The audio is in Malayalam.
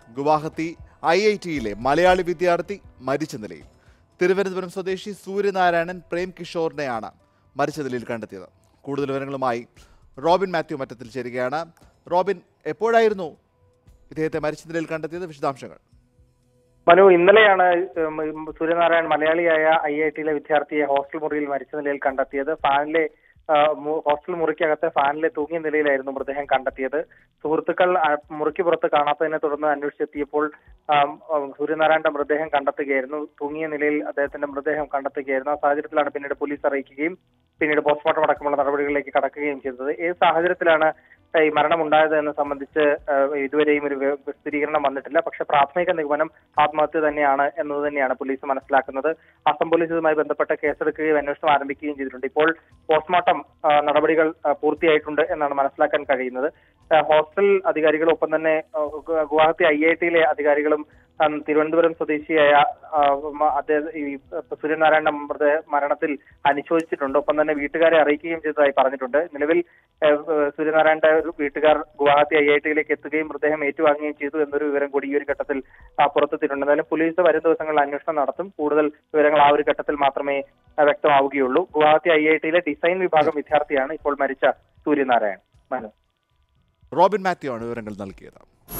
ഗുവാഹത്തി ഐ ഐ ടിയിലെ മലയാളി വിദ്യാർത്ഥി മരിച്ച നിലയിൽ തിരുവനന്തപുരം സ്വദേശി സൂര്യനാരായണൻ പ്രേം കിഷോറിനെയാണ് മരിച്ച നിലയിൽ കണ്ടെത്തിയത് കൂടുതൽ വിവരങ്ങളുമായി റോബിൻ മാത്യു മറ്റത്തിൽ ചേരുകയാണ് റോബിൻ എപ്പോഴായിരുന്നു ഇദ്ദേഹത്തെ മരിച്ച നിലയിൽ കണ്ടെത്തിയത് വിശദാംശങ്ങൾ മനു ഇന്നലെയാണ് ഉം, സൂര്യനാരായൺ മലയാളിയായ ഐ ഐ ടിയിലെ വിദ്യാർത്ഥിയെ ഹോസ്റ്റൽ മുറിയിൽ മരിച്ച നിലയിൽ കണ്ടെത്തിയത് ഫാനിലെ ആ, മു- ഹോസ്റ്റൽ മുറിക്കകത്തെ ഫാനിലെ തൂങ്ങിയ നിലയിലായിരുന്നു മൃതദേഹം കണ്ടെത്തിയത് സുഹൃത്തുക്കൾ ആ, മുറിക്ക് പുറത്ത് കാണാത്തതിനെ തുടർന്ന് അന്വേഷിച്ചെത്തിയപ്പോൾ ആം, ഉം, സൂര്യനാരായണന്റെ മൃതദേഹം കണ്ടെത്തുകയായിരുന്നു തൂങ്ങിയ നിലയിൽ അദ്ദേഹത്തിന്റെ മൃതദേഹം കണ്ടെത്തുകയായിരുന്നു ആ സാഹചര്യത്തിലാണ് പിന്നീട് പോലീസ് അറിയിക്കുകയും പിന്നീട് പോസ്റ്റ്മോർട്ടം അടക്കമുള്ള നടപടികളിലേക്ക് കടക്കുകയും ചെയ്തത് ഏത് സാഹചര്യത്തിലാണ് ഈ മരണം ഉണ്ടായത് എന്ന് സംബന്ധിച്ച് ആ, ഇതുവരെയും ഒരു വ്യ- സ്ഥിരീകരണം വന്നിട്ടില്ല പക്ഷെ പ്രാഥമിക നിഗമനം ആത്മഹത്യ തന്നെയാണ് എന്നത് തന്നെയാണ് പോലീസ് മനസ്സിലാക്കുന്നത് അസം പോലീസ് ഇതുമായി ബന്ധപ്പെട്ട കേസെടുക്കുകയും അന്വേഷണം ആരംഭിക്കുകയും ചെയ്തിട്ടുണ്ട് ഇപ്പോൾ പോസ്റ്റ്മോർട്ടം ആ, നടപടികൾ ആ, പൂർത്തിയായിട്ടുണ്ട് എന്നാണ് മനസ്സിലാക്കാൻ കഴിയുന്നത് ആ, ഹോസ്റ്റൽ അധികാരികളും ഒപ്പം തന്നെ ആ, ഗു- ഗുവാഹത്തി ഐ ഐ ടിയിലെ അധികാരികളും ആ, തിരുവനന്തപുരം സ്വദേശിയായ ആ, മ- അദ്ദേഹം ഈ സൂര്യനാരായണ മൃത മരണത്തിൽ അനുശോചിച്ചിട്ടുണ്ട് ഒപ്പം തന്നെ വീട്ടുകാരെ അറിയിക്കുകയും ചെയ്തതായി പറഞ്ഞിട്ടുണ്ട് നിലവിൽ ആ, സൂര്യനാരായണന്റെ ഒരു വീട്ടുകാർ ഗുവാഹത്തി ഐ ഐ ടിയിലേക്ക് എത്തുകയും മൃതദേഹം ഏറ്റുവാങ്ങുകയും ചെയ്തു എന്നൊരു വിവരം കൂടി ഈ ഒരു ഘട്ടത്തിൽ ആ, പുറത്തെത്തിയിട്ടുണ്ട് എന്തായാലും പോലീസ് വരും ദിവസങ്ങളിൽ അന്വേഷണം നടത്തും കൂടുതൽ വിവരങ്ങൾ ആ ഒരു ഘട്ടത്തിൽ മാത്രമേ ആ, വ്യക്തമാവുകയുള്ളൂ ഗുവാഹത്തി ഐ ഐ ടിയിലെ ഡിസൈൻ വിഭാഗം വിദ്യാർത്ഥിയാണ് ഇപ്പോൾ മരിച്ച സൂര്യനാരായൺ മനു റോബിൻ മാത്യു ആണ് വിവരങ്ങൾ നൽകിയത്